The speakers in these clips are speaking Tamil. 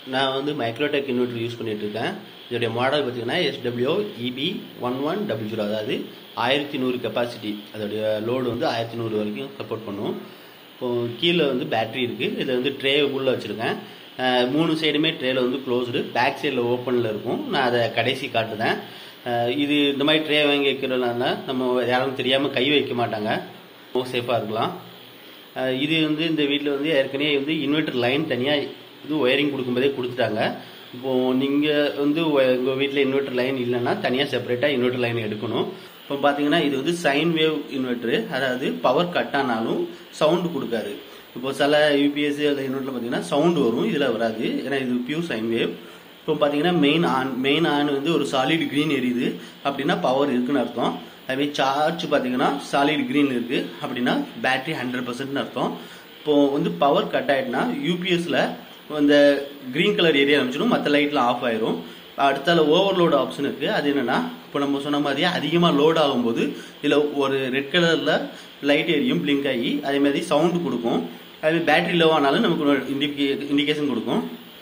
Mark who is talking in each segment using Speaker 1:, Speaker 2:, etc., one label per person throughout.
Speaker 1: நான் வந்து மைக்ரோடெக் இன்வெர்டர் யூஸ் பண்ணிட்டு இருக்கேன் இதோடைய மாடல் பார்த்தீங்கன்னா SW EB one one double zero அதாவது ஆயிரத்தி நூறு கெப்பாசிட்டி அதோடைய லோடு வந்து ஆயிரத்தி நூறு வரைக்கும் சப்போர்ட் பண்ணும் இப்போ கீழே வந்து பேட்டரி இருக்குது இதை வந்து ட்ரே உள்ள வச்சுருக்கேன் அஹ் மூணு சைடுமே ட்ரேல வந்து க்ளோஸ்டு பேக் சைடில் ஓப்பனில் இருக்கும் நான் அதை கடைசி காட்டுதேன் அஹ் இது இந்த மாதிரி ட்ரே வாங்கி வைக்கிறதுனால நம்ம யாரும் தெரியாமல் கை வைக்க மாட்டாங்க சேஃபாக இருக்கலாம் அஹ் இது வந்து இந்த வீட்டில் வந்து ஏற்கனவே வந்து இன்வெர்டர் லைன் தனியாக இது ஒயரிங் கொடுக்கும்போதே கொடுத்துட்டாங்க இப்போ நீங்கள் வந்து உங்கள் வீட்டில் இன்வெர்டர் லைன் இல்லைன்னா தனியாக செப்பரேட்டாக இன்வெர்டர் லைன் எடுக்கணும் இப்போ பார்த்தீங்கன்னா இது வந்து சைன் வேவ் இன்வெர்டரு அதாவது பவர் கட் ஆனாலும் சவுண்டு கொடுக்காது இப்போ சில யூபிஎஸ் அந்த இன்வெர்டரில் பார்த்தீங்கன்னா சவுண்டு வரும் இதில் வராது ஏன்னா இது பியூர் சைன் வேவ் இப்போ பார்த்தீங்கன்னா மெயின் ஆன் மெயின் ஆன் வந்து ஒரு சாலிட் க்ரீன் எரியுது அப்படின்னா பவர் இருக்குன்னு அர்த்தம் அதுவே சார்ஜ் பார்த்தீங்கன்னா சாலிட் க்ரீன் இருக்கு அப்படின்னா பேட்டரி ஹண்ட்ரட் பர்சன்ட்னு அர்த்தம் இப்போ வந்து பவர் கட் ஆயிட்டுனா யூபிஎஸ்ல இந்த கிரீன் கலர் ஏரியா அமைச்சிடும் மற்ற லைட்லாம் ஆஃப் ஆயிரும் அடுத்தால ஓவர்லோட் ஆப்ஷன் இருக்கு அது என்னன்னா இப்போ நம்ம சொன்ன மாதிரியே அதிகமாக லோட் ஆகும்போது இதில் ஒரு ரெட் கலரில் லைட் எரியும் பிளிங்க் ஆகி அதே மாதிரி சவுண்டு கொடுக்கும் அதே பேட்டரி லோ ஆனாலும் நமக்கு ஒரு இண்டிகே இண்டிகேஷன் கொடுக்கும்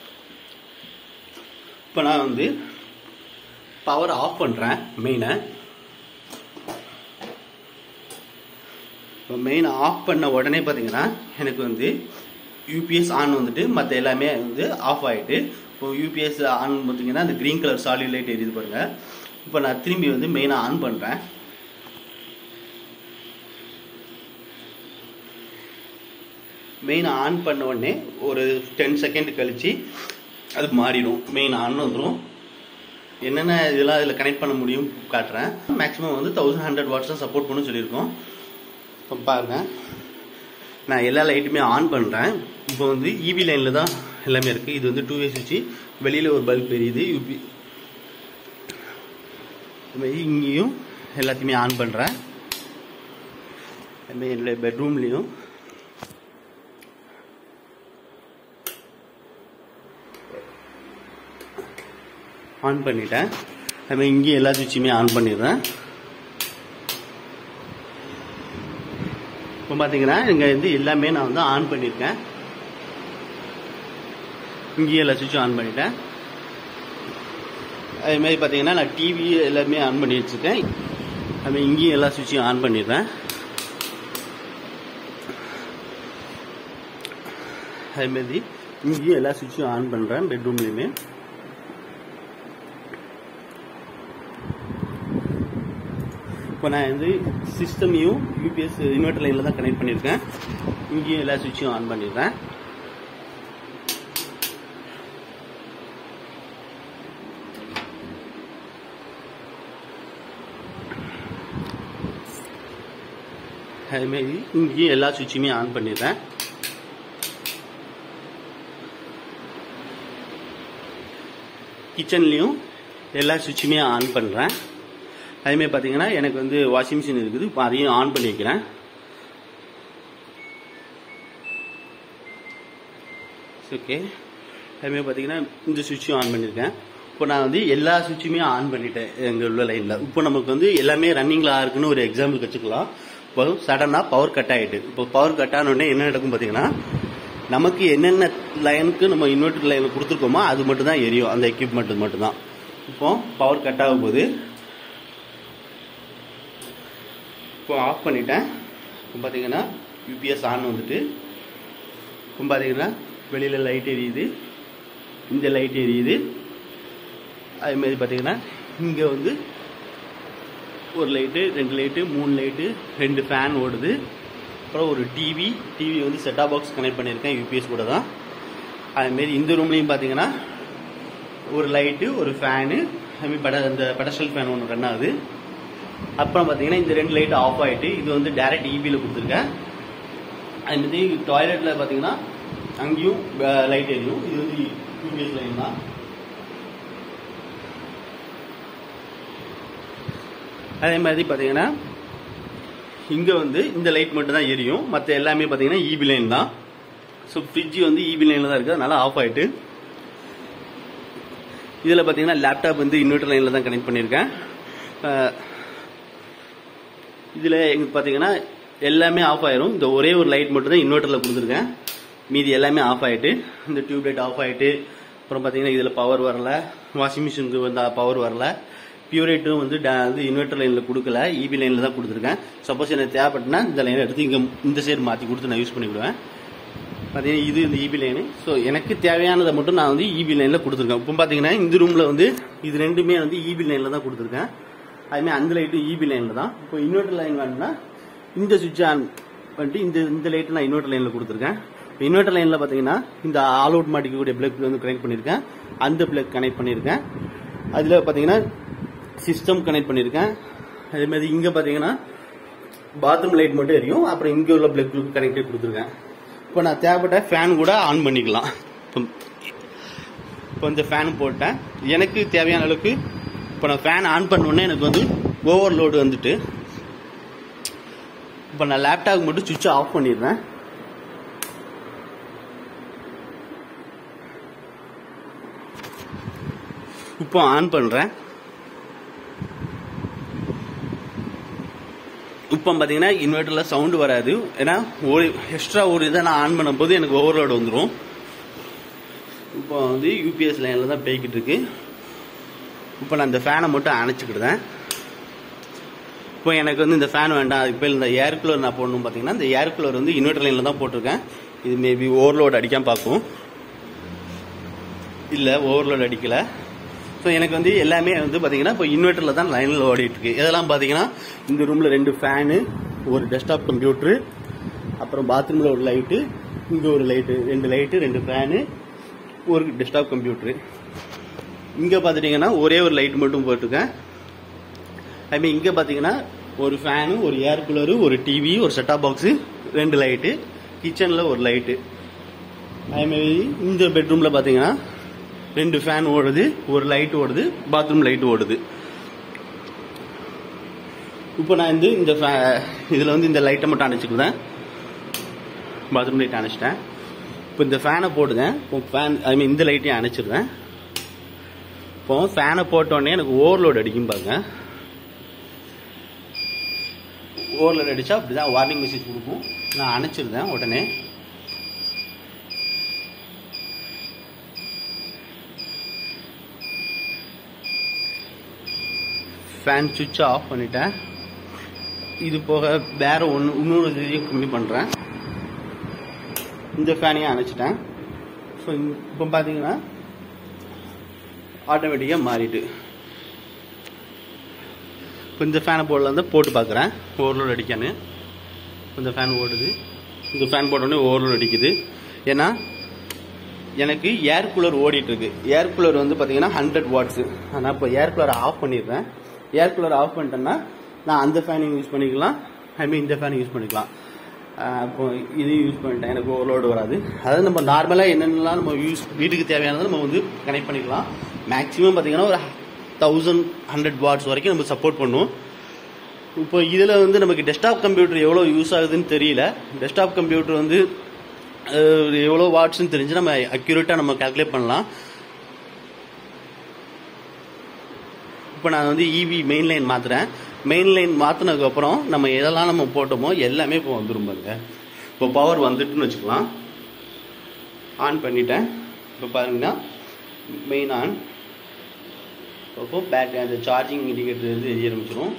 Speaker 1: இப்போ நான் வந்து பவர் ஆஃப் பண்ணுறேன் மெயினை இப்போ மெயின் ஆஃப் பண்ண உடனே பார்த்தீங்கன்னா எனக்கு வந்து யூபிஎஸ் ஆன் வந்துட்டு மற்ற எல்லாமே வந்து ஆஃப் ஆகிட்டு இப்போ யூபிஎஸ் ஆன் பார்த்தீங்கன்னா அந்த க்ரீன் கலர் சாலிட் லைட் எரியுது பாருங்க இப்போ நான் திரும்பி வந்து மெயினாக ஆன் பண்ணுறேன் மெயின் ஆன் பண்ண உடனே ஒரு டென் செகண்ட் கழிச்சு அது மாறிடும் மெயின் ஆன் வந்துடும் என்னென்ன இதெல்லாம் இதில் கனெக்ட் பண்ண முடியும் காட்டுறேன் மேக்ஸிமம் வந்து தௌசண்ட் ஹண்ட்ரட் வாட்ஸ் தான் சப்போர்ட் பண்ணு சொல்லியிருக்கோம் இப்போ பாருங்க நான் எல்லா லைட்டுமே ஆன் பண்ணுறேன் இப்போ வந்து இபி லைனில் தான் எல்லாமே இருக்குது இது வந்து டூ வே சுவிட்சு வெளியில் ஒரு பல்ப் எரியுது யூபி இங்கேயும் எல்லாத்தையுமே ஆன் பண்ணுறேன் அதுமாதிரி என்னுடைய பெட்ரூம்லேயும் ஆன் பண்ணிட்டேன் அதுமாதிரி இங்கேயும் எல்லா சுவிட்சுமே ஆன் பண்ணிடுறேன் இப்போ பார்த்தீங்கன்னா இங்கே வந்து எல்லாமே நான் வந்து ஆன் பண்ணியிருக்கேன் இங்கேயும் எல்லா சுவிட்சும் ஆன் பண்ணிட்டேன் அதே மாதிரி பார்த்தீங்கன்னா நான் டிவி எல்லாமே ஆன் பண்ணி வச்சுருக்கேன் அதுமாதிரி இங்கேயும் எல்லா சுவிட்சையும் ஆன் பண்ணிடுறேன் அதேமாதிரி இங்கேயும் எல்லா சுவிட்சையும் ஆன் பண்ணுறேன் பெட்ரூம்லேயுமே இப்போ நான் வந்து சிஸ்டமையும் யூபிஎஸ் இன்வெர்டர் லைனில் தான் கனெக்ட் பண்ணியிருக்கேன் இங்கேயும் எல்லா சுவிட்சையும் ஆன் பண்ணிடுறேன் அதுமாரி இங்கேயும் எல்லா சுவிட்சுமே ஆன் பண்ணிடுறேன் கிச்சன்லேயும் எல்லா சுவிட்சுமே ஆன் பண்ணுறேன் அதேமாதிரி பார்த்தீங்கன்னா எனக்கு வந்து வாஷிங் மிஷின் இருக்குது இப்போ அதையும் ஆன் பண்ணி வைக்கிறேன் ஓகே அதுமாதிரி பார்த்தீங்கன்னா இந்த சுவிட்சும் ஆன் பண்ணியிருக்கேன் இப்போ நான் வந்து எல்லா சுவிட்சுமே ஆன் பண்ணிட்டேன் எங்கள் உள்ள லைனில் இப்போ நமக்கு வந்து எல்லாமே ரன்னிங்கில் இருக்குன்னு ஒரு எக்ஸாம்பிள் வச்சுக்கலாம் இப்போ சடனாக பவர் கட் ஆகிட்டு இப்போ பவர் கட் ஆன உடனே என்ன நடக்கும் பார்த்தீங்கன்னா நமக்கு என்னென்ன லைனுக்கு நம்ம இன்வெர்டர் லைன் கொடுத்துருக்கோமோ அது மட்டும் தான் எரியும் அந்த எக்யூப்மெண்ட் மட்டும்தான் இப்போ பவர் கட் ஆகும் போது இப்போ ஆஃப் பண்ணிட்டேன் இப்போ பார்த்தீங்கன்னா யூபிஎஸ் ஆன் வந்துட்டு இப்போ பார்த்தீங்கன்னா வெளியில் லைட் எரியுது இந்த லைட் எரியுது அதேமாதிரி பார்த்தீங்கன்னா இங்கே வந்து ஒரு லைட்டு ரெண்டு லைட்டு மூணு லைட்டு ரெண்டு ஃபேன் ஓடுது அப்புறம் ஒரு டிவி டிவி வந்து செட்டா பாக்ஸ் கனெக்ட் பண்ணியிருக்கேன் யூபிஎஸ் கூட தான் அதுமாரி இந்த ரூம்லேயும் பார்த்தீங்கன்னா ஒரு லைட்டு ஒரு ஃபேனு அதுமாரி பட அந்த பெடஸ்டல் ஃபேன் ஒன்று ரன் ஆகுது அப்புறம் பார்த்தீங்கன்னா இந்த ரெண்டு லைட் ஆஃப் ஆகிட்டு இது வந்து டைரக்ட் இபியில் கொடுத்துருக்கேன் அதுமாரி டாய்லெட்டில் பார்த்தீங்கன்னா அங்கேயும் லைட் எரியும் இது வந்து யூபிஎஸ் லைன் தான் அதே மாதிரி பார்த்தீங்கன்னா இங்கே வந்து இந்த லைட் மட்டும் தான் எரியும் மற்ற எல்லாமே பார்த்தீங்கன்னா இபி லைன் தான் ஸோ ஃப்ரிட்ஜ் வந்து இபி லைனில் தான் இருக்குது அதனால ஆஃப் ஆகிட்டு இதில் பார்த்தீங்கன்னா லேப்டாப் வந்து இன்வெர்டர் லைனில் தான் கனெக்ட் பண்ணியிருக்கேன் இதில் எங்களுக்கு பார்த்தீங்கன்னா எல்லாமே ஆஃப் ஆயிரும் இந்த ஒரே ஒரு லைட் மட்டும் தான் இன்வெர்டரில் கொடுத்துருக்கேன் மீதி எல்லாமே ஆஃப் ஆகிட்டு இந்த டியூப் லைட் ஆஃப் ஆகிட்டு அப்புறம் பார்த்தீங்கன்னா இதில் பவர் வரல வாஷிங் மிஷினுக்கு வந்து பவர் வரல பியூரேட்டும் வந்து டா- வந்து இன்வெர்டர் லைனில் கொடுக்கல இபி லைனில் தான் கொடுத்துருக்கேன் சப்போஸ் எனக்கு தேவைப்பட்டுனா இந்த லைனை எடுத்து இங்கே இந்த சைடு மாற்றி கொடுத்து நான் யூஸ் பண்ணிவிடுவேன் பார்த்தீங்கன்னா இது இந்த இபி லைனு ஸோ எனக்கு தேவையானதை மட்டும் நான் வந்து இபி லைனில் கொடுத்துருக்கேன் இப்போ பார்த்தீங்கன்னா இந்த ரூமில் வந்து இது ரெண்டுமே வந்து இபி லைனில் தான் கொடுத்துருக்கேன் அதுமாதிரி அந்த லைட்டும் இபி லைனில் தான் இப்போ இன்வெர்டர் லைன் வேணும்னா இந்த சுவிட்ச் ஆன் பண்ணிட்டு இந்த இந்த லைட்டு நான் இன்வெர்டர் லைனில் கொடுத்துருக்கேன் இப்போ இன்வெர்டர் லைனில் பார்த்தீங்கன்னா இந்த ஆல் அவுட் மாட்டிக்கக்கூடிய பிளக் வந்து கனெக்ட் பண்ணியிருக்கேன் அந்த பிளக் கனெக்ட் பண்ணியிருக்கேன் அதில் பார்த்தீங்கன்னா சிஸ்டம் கனெக்ட் பண்ணியிருக்கேன் அதே மாதிரி இங்கே பார்த்தீங்கன்னா பாத்ரூம் லைட் மட்டும் எரியும் அப்புறம் இங்கே உள்ள பிளக்கு கனெக்டே கொடுத்துருக்கேன் இப்போ நான் தேவைப்பட்ட ஃபேன் கூட ஆன் பண்ணிக்கலாம் இப்போ இப்போ இந்த ஃபேன் போட்டேன் எனக்கு தேவையான அளவுக்கு இப்போ நான் ஃபேன் ஆன் பண்ணோடனே எனக்கு வந்து ஓவர்லோடு வந்துட்டு இப்போ நான் லேப்டாப் மட்டும் சுவிட்ச் ஆஃப் பண்ணிடுறேன் இப்போ ஆன் பண்ணுறேன் இப்போ பார்த்தீங்கன்னா இன்வெர்டரில் சவுண்டு வராது ஏன்னா ஒரு எக்ஸ்ட்ரா ஒரு இதை நான் ஆன் பண்ணும்போது எனக்கு ஓவர்லோடு வந்துடும் இப்போ வந்து யூபிஎஸ் லைனில் தான் போய்கிட்டு இருக்கு இப்போ நான் இந்த ஃபேனை மட்டும் அணைச்சிக்கிடுதேன் இப்போ எனக்கு வந்து இந்த ஃபேன் வேண்டாம் அதுக்கு பேர் இந்த ஏர் கூலர் நான் போடணும் பார்த்தீங்கன்னா இந்த ஏர் கூலர் வந்து இன்வெர்டர் லைனில் தான் போட்டிருக்கேன் இது மேபி ஓவர்லோட் அடிக்காம பார்க்கும் இல்லை ஓவர்லோட் அடிக்கல ஸோ எனக்கு வந்து எல்லாமே வந்து பார்த்தீங்கன்னா இப்போ இன்வெர்டரில் தான் லைனில் ஓடிட்டு இருக்கு இதெல்லாம் பார்த்தீங்கன்னா இந்த ரூமில் ரெண்டு ஃபேனு ஒரு டெஸ்க்டாப் கம்ப்யூட்ரு அப்புறம் பாத்ரூமில் ஒரு லைட்டு இங்கே ஒரு லைட்டு ரெண்டு லைட்டு ரெண்டு ஃபேனு ஒரு டெஸ்க்டாப் கம்ப்யூட்ரு இங்கே பார்த்துட்டிங்கன்னா ஒரே ஒரு லைட் மட்டும் போட்டிருக்கேன் அதுமாதிரி இங்கே பார்த்தீங்கன்னா ஒரு ஃபேனு ஒரு ஏர் கூலரு ஒரு டிவி ஒரு செட்டாப் பாக்ஸு ரெண்டு லைட்டு கிச்சனில் ஒரு லைட்டு அதுமாரி இந்த பெட்ரூமில் பார்த்தீங்கன்னா ரெண்டு ஃபேன் ஓடுது ஒரு லைட் ஓடுது பாத்ரூம் லைட் ஓடுது இப்போ நான் வந்து இந்த இதில் வந்து இந்த லைட்டை மட்டும் அணைச்சிக்கிறேன் பாத்ரூம் லைட் அணைச்சிட்டேன் இப்போ இந்த ஃபேனை போடுங்க இப்போ ஃபேன் ஐ மீன் இந்த லைட்டையும் அணைச்சிடுறேன் இப்போ ஃபேனை போட்டோடனே எனக்கு ஓவர்லோட் அடிக்கும் பாருங்க ஓவர்லோட் அடித்தா அப்படி தான் வார்னிங் மெசேஜ் கொடுக்கும் நான் அணைச்சிருந்தேன் உடனே ஃபேன் சுவிட்சை ஆஃப் பண்ணிட்டேன் இது போக வேற ஒன்று இன்னொரு இதையும் கம்மி பண்ணுறேன் இந்த ஃபேனையும் அணைச்சிட்டேன் ஸோ இப்போ பார்த்தீங்கன்னா ஆட்டோமேட்டிக்காக மாறிட்டு இப்போ இந்த ஃபேனை போடல வந்து போட்டு பார்க்குறேன் ஓவர்லோட் அடிக்கான்னு இந்த ஃபேன் ஓடுது இந்த ஃபேன் போட்டோடனே ஓவர்லோட் அடிக்குது ஏன்னா எனக்கு ஏர் கூலர் ஓடிட்டு இருக்கு ஏர் கூலர் வந்து பார்த்தீங்கன்னா ஹண்ட்ரட் வாட்ஸு ஆனால் இப்போ ஏர் கூலரை ஆஃப் பண்ணிடுறேன் ஏர் கூலர் ஆஃப் பண்ணிட்டேன்னா நான் அந்த ஃபேனையும் யூஸ் பண்ணிக்கலாம் ஐ மீன் இந்த ஃபேனை யூஸ் பண்ணிக்கலாம் ஆஹ் இப்போ இதையும் யூஸ் பண்ணிட்டேன் எனக்கு ஓவர்லோடு வராது அதாவது நம்ம நார்மலாக என்னென்னலாம் நம்ம யூஸ் வீட்டுக்கு தேவையானதை நம்ம வந்து கனெக்ட் பண்ணிக்கலாம் மேக்ஸிமம் பார்த்தீங்கன்னா ஒரு தௌசண்ட் ஹண்ட்ரட் வாட்ஸ் வரைக்கும் நம்ம சப்போர்ட் பண்ணும் இப்போ இதில் வந்து நமக்கு டெஸ்க்டாப் கம்ப்யூட்டர் எவ்வளோ யூஸ் ஆகுதுன்னு தெரியல டெஸ்க்டாப் கம்ப்யூட்டர் வந்து அஹ், எவ்வளோ வாட்ஸ்னு தெரிஞ்சு நம்ம அக்யூரேட்டாக நம்ம கால்குலேட் பண்ணலாம் இப்போ நான் வந்து இவி மெயின் லைன் மாத்துறேன் மெயின் லைன் மாற்றினதுக்கப்புறம் நம்ம எதெல்லாம் நம்ம போட்டோமோ எல்லாமே இப்போ வந்துரும் பாருங்க இப்போ பவர் வந்துட்டுன்னு வச்சுக்கலாம் ஆன் பண்ணிட்டேன் இப்போ பாருங்கன்னா மெயின் ஆன் அப்போ பேட்டரி அந்த சார்ஜிங் இண்டிகேட்டர் வந்து எரிய ஆரம்பிச்சிடும்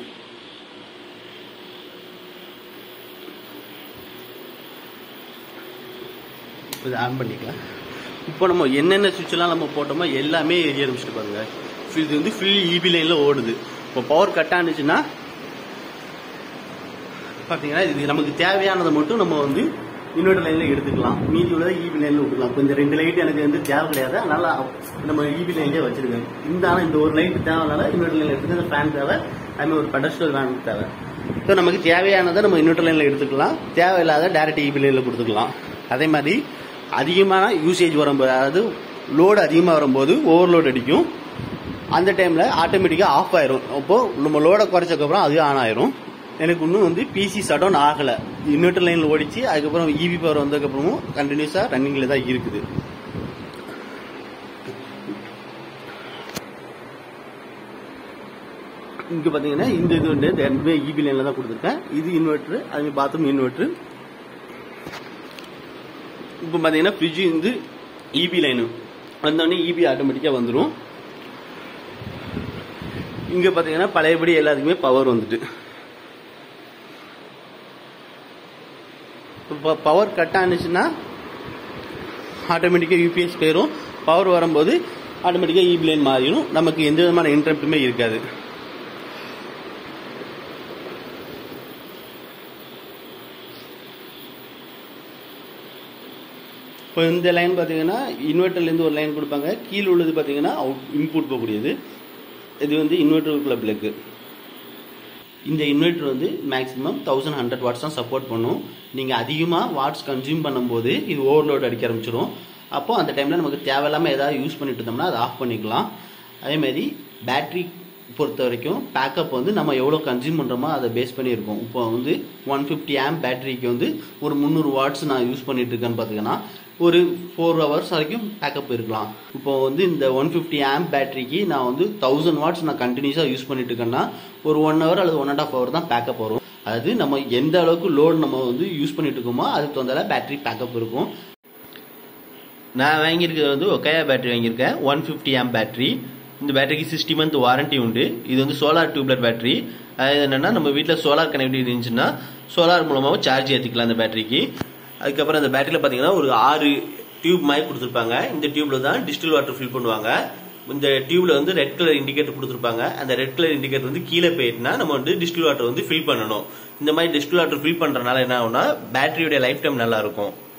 Speaker 1: இது ஆன் பண்ணிக்கலாம் இப்போ நம்ம என்னென்ன சுவிட்செல்லாம் நம்ம போட்டோமோ எல்லாமே எரிய ஆரம்பிச்சிட்டு பாருங்க இது வந்து ஃபுல் இபி லைனில் ஓடுது இப்போ பவர் கட் ஆனிச்சுன்னா பார்த்தீங்கன்னா இது நமக்கு தேவையானதை மட்டும் நம்ம வந்து இன்வெர்டர் லைனில் எடுத்துக்கலாம் மீதி உள்ளதை இபி லைனில் விட்டுக்கலாம் இப்போ இந்த ரெண்டு லைட் எனக்கு வந்து தேவை கிடையாது அதனால நம்ம இபி லைன்லேயே வச்சிருக்கேன் இந்த ஆனால் இந்த ஒரு லைட் தேவைனால இன்வெர்டர் லைனில் எடுத்துக்க ஃபேன் தேவை அதுமாதிரி ஒரு பெடஸ்டல் ஃபேன் தேவை ஸோ நமக்கு தேவையானதை நம்ம இன்வெர்டர் லைனில் எடுத்துக்கலாம் தேவையில்லாத டேரக்ட் இபி லைனில் கொடுத்துக்கலாம் அதே மாதிரி அதிகமான யூசேஜ் வரும்போது அதாவது லோடு அதிகமாக வரும்போது ஓவர்லோட் அடிக்கும் அந்த டைமில் ஆட்டோமேட்டிக்காக ஆஃப் ஆயிரும் அப்போ நம்ம லோடை குறைச்சதுக்கப்புறம் அது ஆன் ஆயிரும் எனக்கு இன்னும் வந்து பிசி ஷட் டவுன் ஆகலை இன்வெர்டர் லைனில் ஓடிச்சு அதுக்கப்புறம் இவி பவர் வந்ததுக்கப்புறமும் கண்டினியூஸாக ரன்னிங்கில் தான் இருக்குது இங்கே பார்த்தீங்கன்னா இந்த இது வந்து ரெண்டுமே இபி லைனில் தான் கொடுத்துருக்கேன் இது இன்வெர்ட்ரு அது பாத்ரூம் இன்வெர்ட்ரு இப்போ பார்த்தீங்கன்னா ஃப்ரிட்ஜ் வந்து இபி லைனு வந்தோடனே இபி ஆட்டோமேட்டிக்காக வந்துடும் இங்கே பார்த்தீங்கன்னா பழையபடி எல்லாத்துக்குமே பவர் வந்துட்டு இப்போ பவர் கட் ஆனிச்சுன்னா ஆட்டோமேட்டிக்காக யூபிஎஸ் போயிடும் பவர் வரும்போது ஆட்டோமேட்டிக்காக இபி லைன் மாறிடும் நமக்கு எந்த விதமான இன்டரப்ட்டுமே இருக்காது இப்போ இந்த லைன் பார்த்தீங்கன்னா இன்வெர்ட்டர்லேருந்து ஒரு லைன் கொடுப்பாங்க கீழே உள்ளது பார்த்தீங்கன்னா அவுட் இன்புட் போகக்கூடியது இது வந்து இன்வெர்ட்டருக்குள்ள பிளக்கு இந்த இன்வெர்ட்டர் வந்து மேக்ஸிமம் தௌசண்ட் ஹண்ட்ரட் வாட்ஸ் தான் சப்போர்ட் பண்ணும் நீங்கள் அதிகமாக வாட்ஸ் கன்சியூம் பண்ணும்போது இது ஓவர்லோட் அடிக்க ஆரம்பிச்சிடும் அப்போ அந்த டைமில் நமக்கு தேவையில்லாமல் ஏதாவது யூஸ் பண்ணிட்டு இருந்தோம்னா அதை ஆஃப் பண்ணிக்கலாம் அதேமாதிரி பேட்ரி பொறுத்த வரைக்கும் பேக்கப் வந்து நம்ம எவ்வளோ கன்சியூம் பண்ணுறோமோ அதை பேஸ் பண்ணி இருக்கும் இப்போ வந்து ஒன் ஃபிஃப்டி ஆம் பேட்டரிக்கு வந்து ஒரு முந்நூறு வாட்ஸ் நான் யூஸ் பண்ணிட்டு இருக்கேன்னு பார்த்தீங்கன்னா ஒரு ஃபோர் ஹவர்ஸ் வரைக்கும் பேக்கப் இருக்கலாம் இப்போ வந்து இந்த ஒன் ஃபிஃப்டி ஆம் பேட்டரிக்கு நான் வந்து தௌசண்ட் வாட்ஸ் நான் கண்டினியூஸாக யூஸ் பண்ணிட்டு இருக்கேன்னா ஒரு ஒன் ஹவர் அல்லது ஒன் அண்ட் ஆஃப் ஹவர் தான் பேக்கப் வரும் அதாவது நம்ம எந்த அளவுக்கு லோட் நம்ம வந்து யூஸ் பண்ணிட்டு இருக்கோமோ அதுக்கு தகுந்தால பேட்டரி பேக்கப் இருக்கும் நான் வாங்கியிருக்கிறது வந்து ஒக்கையா பேட்டரி வாங்கியிருக்கேன் ஒன் ஃபிஃப்டி ஆம் பேட்டரி இந்த பேட்டரிக்கு சிக்ஸ்டி மந்த் வாரண்டி உண்டு இது வந்து சோலார் டியூப்லெட் பேட்டரி அது என்னன்னா நம்ம வீட்டில் சோலார் கனெக்டிவிட்டி இருந்துச்சுன்னா சோலார் மூலமாகவும் சார்ஜ் ஏற்றிக்கலாம் அந்த பேட்டரிக்கு அதுக்கப்புறம் அந்த பேட்டரியில் பார்த்தீங்கன்னா ஒரு ஆறு டியூப் மாதிரி கொடுத்துருப்பாங்க இந்த டியூப்ல தான் டிஸ்டில் வாட்டர் ஃபில் பண்ணுவாங்க இந்த டியூப்ல வந்து ரெட் கலர் இண்டிகேட்டர் கொடுத்துருப்பாங்க அந்த ரெட் கலர் இண்டிகேட்டர் வந்து கீழே போயிட்டுனா நம்ம வந்து டிஸ்டில் வாட்டர் வந்து ஃபில் பண்ணணும் இந்த மாதிரி டிஸ்டில் வாட்டர் ஃபில் பண்றதுனால என்ன ஆகும்னா பேட்டரியோட லைஃப் டைம் நல்லா இருக்கும்